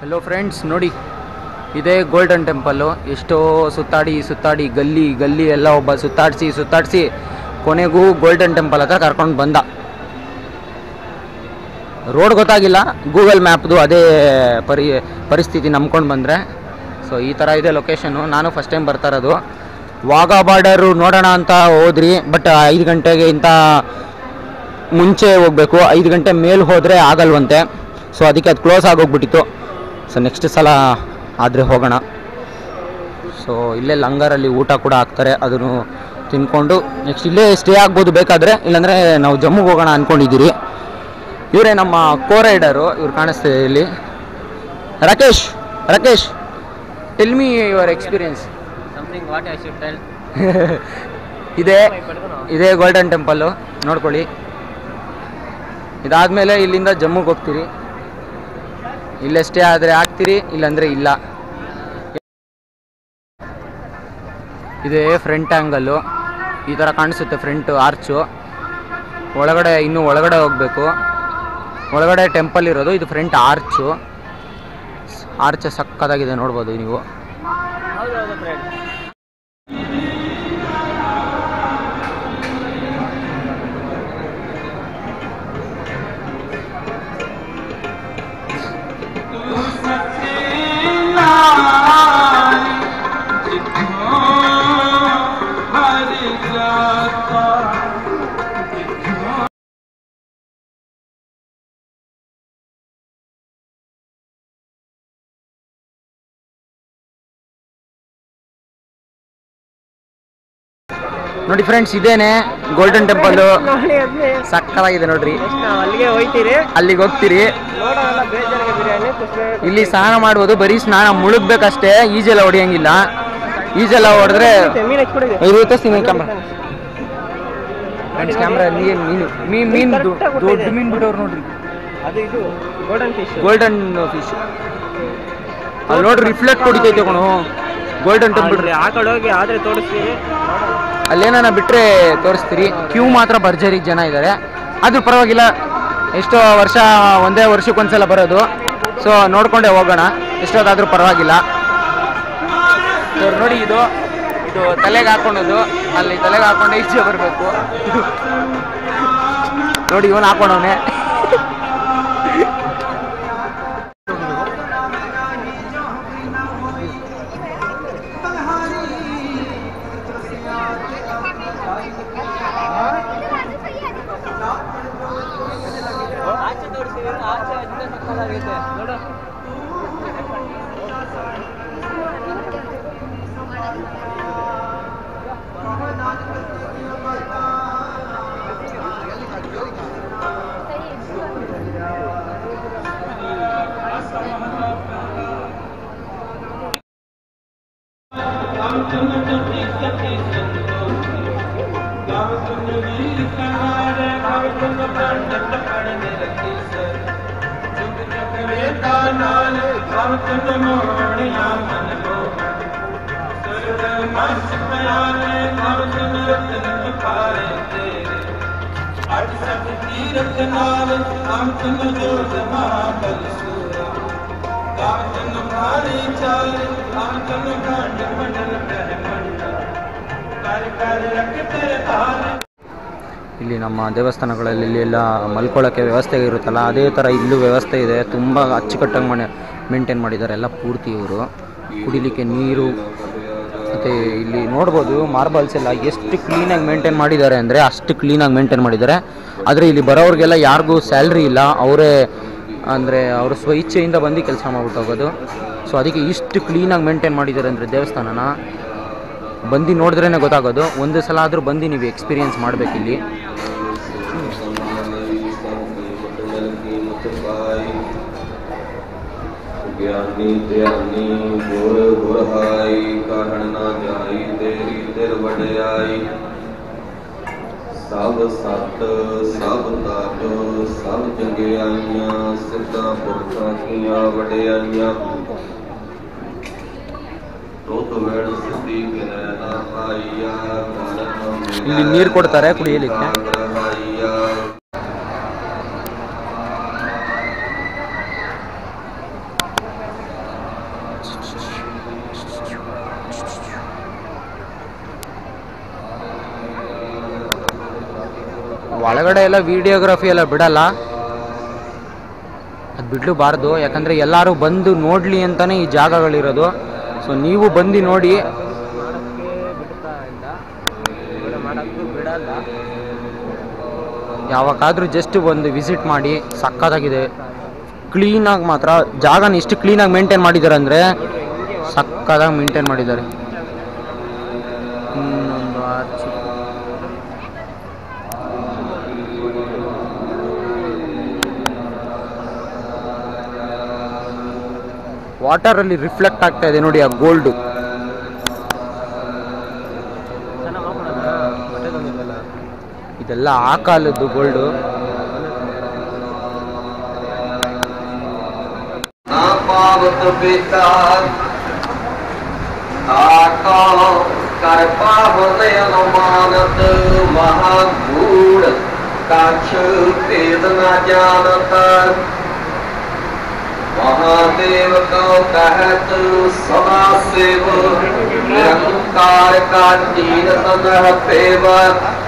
Hello friends ನೋಡಿ ಇದೇ golden temple ಎಷ್ಟೋ ಸುತ್ತಾಡಿ ಸುತ್ತಾಡಿ ಗಲ್ಲಿ ಗಲ್ಲಿ ಎಲ್ಲ ಒಬ್ಬ ಸುತ್ತಾಡಿಸಿ ಸುತ್ತಾಡಿಸಿ ಕೊನೆಗೂ ಗೋಲ್ಡನ್ ಟೆಂಪಲ್ ಹತ್ರ ಕರ್ಕೊಂಡು ಬಂದ ರೋಡ್ ಗೊತ್ತಾಗಿಲ್ಲ ಗೂಗಲ್ ಮ್ಯಾಪ್ದು ಅದೇ ಪರಿ ಪರಿಸ್ಥಿತಿ ನಂಬ್ಕೊಂಡು ಬಂದರೆ ಸೊ ಈ ಥರ ಇದೆ ಲೊಕೇಶನ್ನು ನಾನು ಫಸ್ಟ್ ಟೈಮ್ ಬರ್ತಾ ಇರೋದು ವಾಘಾ ಬಾರ್ಡರು ನೋಡೋಣ ಅಂತ ಹೋದ್ರಿ ಬಟ್ ಐದು ಗಂಟೆಗೆ ಇಂಥ ಮುಂಚೆ ಹೋಗಬೇಕು ಐದು ಗಂಟೆ ಮೇಲೆ ಹೋದರೆ ಆಗಲ್ವಂತೆ ಸೊ ಅದಕ್ಕೆ ಅದು ಕ್ಲೋಸ್ ಆಗೋಗ್ಬಿಟ್ಟಿತ್ತು ಸೊ ನೆಕ್ಸ್ಟ್ ಸಲ ಆದರೆ ಹೋಗೋಣ ಸೊ ಇಲ್ಲೇ ಲಂಗರಲ್ಲಿ ಊಟ ಕೂಡ ಹಾಕ್ತಾರೆ ಅದನ್ನು ತಿನ್ಕೊಂಡು ನೆಕ್ಸ್ಟ್ ಇಲ್ಲೇ ಸ್ಟೇ ಆಗ್ಬೋದು ಬೇಕಾದರೆ ಇಲ್ಲಾಂದರೆ ನಾವು ಜಮ್ಮುಗೆ ಹೋಗೋಣ ಅಂದ್ಕೊಂಡಿದ್ದೀರಿ ಇವರೇ ನಮ್ಮ ಕೋ ರೈಡರು ಇವ್ರು ಕಾಣಿಸ್ತಿದೆ ಇಲ್ಲಿ Rakesh Rakesh tell me your experience Something what I should tell. ಇದೇ ಇದೇ ಗೋಲ್ಡನ್ ಟೆಂಪಲ್ಲು ನೋಡ್ಕೊಳ್ಳಿ ಇದಾದಮೇಲೆ ಇಲ್ಲಿಂದ ಜಮ್ಮುಗೆ ಹೋಗ್ತೀರಿ ಇಲ್ಲೇ ಸ್ಟೇ ಆದರೆ ಆಗ್ತೀರಿ ಇಲ್ಲಾಂದರೆ ಇಲ್ಲ ಇದೇ ಫ್ರಂಟ್ ಆ್ಯಂಗಲ್ಲು ಈ ಥರ ಕಾಣಿಸುತ್ತೆ ಫ್ರಂಟ್ ಆರ್ಚು ಒಳಗಡೆ ಇನ್ನೂ ಒಳಗಡೆ ಹೋಗಬೇಕು ಒಳಗಡೆ ಟೆಂಪಲ್ ಇರೋದು ಇದು ಫ್ರಂಟ್ ಆರ್ಚು ಆರ್ಚ್ ಸಕ್ಕತ್ತಾಗಿದೆ ನೋಡ್ಬೋದು ನೀವು ಹೌದೌದು ಫ್ರೆಂಡ್ ನೋಡಿ ಫ್ರೆಂಡ್ಸ್ ಇದೇನೆ ಗೋಲ್ಡನ್ ಟೆಂಪಲ್ಲು ನೋಡಿ ಅದ್ನೇ ಸಕ್ಕತ್ತಾಗಿದೆ ನೋಡ್ರಿ ಎಷ್ಟು ನಾವು ಅಲ್ಲಿಗೆ ಹೋಯ್ತೀರಿ ಅಲ್ಲಿಗೆ ಹೋಗ್ತೀರಿ ನೋಡೋಣ ಬೇಜಾರಿಗೆ ಬಿರಿಯಾನಿ ಕುಸ್ಬೆ ಇಲ್ಲಿ ಸ್ನಾನ ಮಾಡ್ಬೋದು ಬರೀ ಸ್ನಾನ ಮುಳುಗ್ಬೇಕಷ್ಟೇ ಈಜೆಲ್ಲ ಹೊಡಿಯಂಗಿಲ್ಲ ಈಜೆಲ್ಲ ಹೊಡೆದ್ರೆ ಮೀನು ಹಚ್ಕೊಡಿದೆ ಐದು ತೋರಿಸ್ತೀನಿ ಕ್ಯಾಮ್ರಾ ಫ್ರೆಂಡ್ಸ್ ಕ್ಯಾಮ್ರಾ ನೀನು ಮೀನು ಮೀನ್ ಮೀನ್ ದೊ- ದೊಡ್ಡ ಮೀನ್ ಬಿಟ್ಟವ್ರು ನೋಡ್ರಿ ಅದು ಇದು ಗೋಲ್ಡನ್ ಫಿಶ್ ಗೋಲ್ಡನ್ ಫಿಶ್ ಅಲ್ಲಿ ನೋಡ್ರಿ ರಿಫ್ಲೆಕ್ಟ್ ಹೊಡಿತೈತೆ ಕಣು ಗೋಲ್ಡನ್ ಟೆಂಪಲ್ ಆ ಕಡೆ ಹೋಗಿ ಆದ್ರೆ ತೋರಿಸ್ತೀವಿ ಅಲ್ಲೇನ ಬಿಟ್ಟರೆ ತೋರಿಸ್ತೀರಿ ಕ್ಯೂ ಮಾತ್ರ ಭರ್ಜರಿ ಜನ ಇದ್ದಾರೆ ಆದ್ರೂ ಪರವಾಗಿಲ್ಲ ಎಷ್ಟೋ ವರ್ಷ ಒಂದೇ ವರ್ಷಕ್ಕೊಂದ್ಸಲ ಬರೋದು ಸೊ ನೋಡ್ಕೊಂಡೇ ಹೋಗೋಣ ಎಷ್ಟೊತ್ತಾದ್ರೂ ಪರವಾಗಿಲ್ಲ ಇವ್ರು ನೋಡಿ ಇದು ಇದು ತಲೆಗೆ ಹಾಕೊಳ್ಳೋದು ಅಲ್ಲಿ ತಲೆಗೆ ಹಾಕೊಂಡು ಈಚೆ ಬರಬೇಕು ನೋಡಿ ಇವನು ಹಾಕೊಂಡವನೆ ಆಚೆ ತೋರಿಸ್ತೀವಿ ಆಚೆ ಅಷ್ಟೇ ಸಕ್ಕತ್ತಾಗೈತೆ ನೋಡು ಇಲ್ಲಿ ನಮ್ಮ ದೇವಸ್ಥಾನಗಳಲ್ಲಿ ಇಲ್ಲಿ ಎಲ್ಲ ಮಲ್ಕೊಳ್ಳೋಕ್ಕೆ ವ್ಯವಸ್ಥೆ ಇರುತ್ತಲ್ಲ ಅದೇ ಥರ ಇಲ್ಲೂ ವ್ಯವಸ್ಥೆ ಇದೆ ತುಂಬ ಅಚ್ಚುಕಟ್ಟಾಗಿ ಮಾಡಿ ಮೇಂಟೈನ್ ಮಾಡಿದ್ದಾರೆ ಎಲ್ಲ ಪೂರ್ತಿ ಇವರು ಕುಡಿಲಿಕ್ಕೆ ನೀರು ಮತ್ತು ಇಲ್ಲಿ ನೋಡ್ಬೋದು ಮಾರ್ಬಲ್ಸ್ ಎಲ್ಲ ಎಷ್ಟು ಕ್ಲೀನಾಗಿ ಮೇಂಟೈನ್ ಮಾಡಿದ್ದಾರೆ ಅಂದರೆ ಅಷ್ಟು ಕ್ಲೀನಾಗಿ ಮೇಂಟೈನ್ ಮಾಡಿದ್ದಾರೆ ಆದರೆ ಇಲ್ಲಿ ಬರೋರಿಗೆಲ್ಲ ಯಾರಿಗೂ ಸ್ಯಾಲ್ರಿ ಇಲ್ಲ ಅವರೇ ಅಂದರೆ ಅವರು ಸ್ವಇಚ್ಛೆಯಿಂದ ಬಂದು ಕೆಲಸ ಮಾಡ್ಬಿಟ್ಟು ಹೋಗೋದು ಸೊ ಅದಕ್ಕೆ ಇಷ್ಟು ಕ್ಲೀನಾಗಿ ಮೇಂಟೈನ್ ಮಾಡಿದ್ದಾರೆ ಅಂದರೆ ದೇವಸ್ಥಾನನ ಬಂದು ನೋಡಿದ್ರೇ ಗೊತ್ತಾಗೋದು ಒಂದು ಸಲ ಆದರೂ ಬಂದು ನೀವು ಎಕ್ಸ್ಪೀರಿಯನ್ಸ್ ಮಾಡಬೇಕಿಲ್ಲಿ ਗਿਆਨੀ ਧਿਆਨੀ ਗੁਰ ਗੁਰਹਾਈ ਕਾਹਣ ਨਾ ਜਾਈ ਤੇਰੀ ਦਿਲ ਵਡਿਆਈ ਸਭ ਸਤ ਸਭ ਤਤ ਸਭ ਜੰਗਿਆਈਆਂ ਸਿੱਧਾ ਪੁਰਖਾਂ ਕੀਆਂ ਵਡਿਆਈਆਂ ਤੋਤ ਵੇੜ ਸਿੱਧੀ ਕਿਨੈ ਨਾ ਪਾਈਆ ਕਾਲਨ ಇಲ್ಲಿ ನೀರು ಕೊಡ್ತಾರೆ ಕುಡಿಯಲಿಕ್ಕೆ ಗ್ರಹಾਈਆ ಒಳಗಡೆ ಎಲ್ಲ ವಿಡಿಯೋಗ್ರಫಿ ಎಲ್ಲ ಬಿಡಲ್ಲ ಅದು ಬಿಡಲೂಬಾರ್ದು ಯಾಕಂದರೆ ಎಲ್ಲರೂ ಬಂದು ನೋಡಲಿ ಅಂತಲೇ ಈ ಜಾಗಗಳಿರೋದು ಸೊ ನೀವು ಬಂದು ನೋಡಿ ಮಾಡಕ್ಕೆ ಬಿಡ್ತಾ ಇಲ್ಲ ಇವಾಗ ಮಾಡಕ್ಕೂ ಬಿಡಲ್ಲ ಯಾವಾಗಾದ್ರೂ ಜಸ್ಟ್ ಒಂದು ವಿಸಿಟ್ ಮಾಡಿ ಸಕ್ಕತ್ತಾಗಿದೆ ಕ್ಲೀನಾಗಿ ಮಾತ್ರ ಜಾಗನ ಎಷ್ಟು ಕ್ಲೀನಾಗಿ ಮೇಂಟೈನ್ ಮಾಡಿದ್ದಾರೆ ಅಂದರೆ ಸಕ್ಕತ್ತಾಗಿ ಮೇಂಟೈನ್ ಮಾಡಿದ್ದಾರೆ ಇನ್ನೊಂದು ಆರ್ಚ್ ವಾಟರಲ್ಲಿ ರಿಫ್ಲೆಕ್ಟ್ ಆಗ್ತಾ ಇದೆ ನೋಡಿ ಆ ಗೋಲ್ಡು ಚೆನ್ನಾಗಿ ಮಾಡ್ಕೊಡೋಣ ಬಟ್ಟೆ ತಂದಿಲ್ವಲ್ಲ ಇದೆಲ್ಲ ಆ ಕಾಲದ್ದು ಗೋಲ್ಡು नापावत पिता आका कर पावनय मानत महागूढ़ काक्ष भेद न जानत महादेव को कहत सदा सेव निरंकार का तीर सदह पेव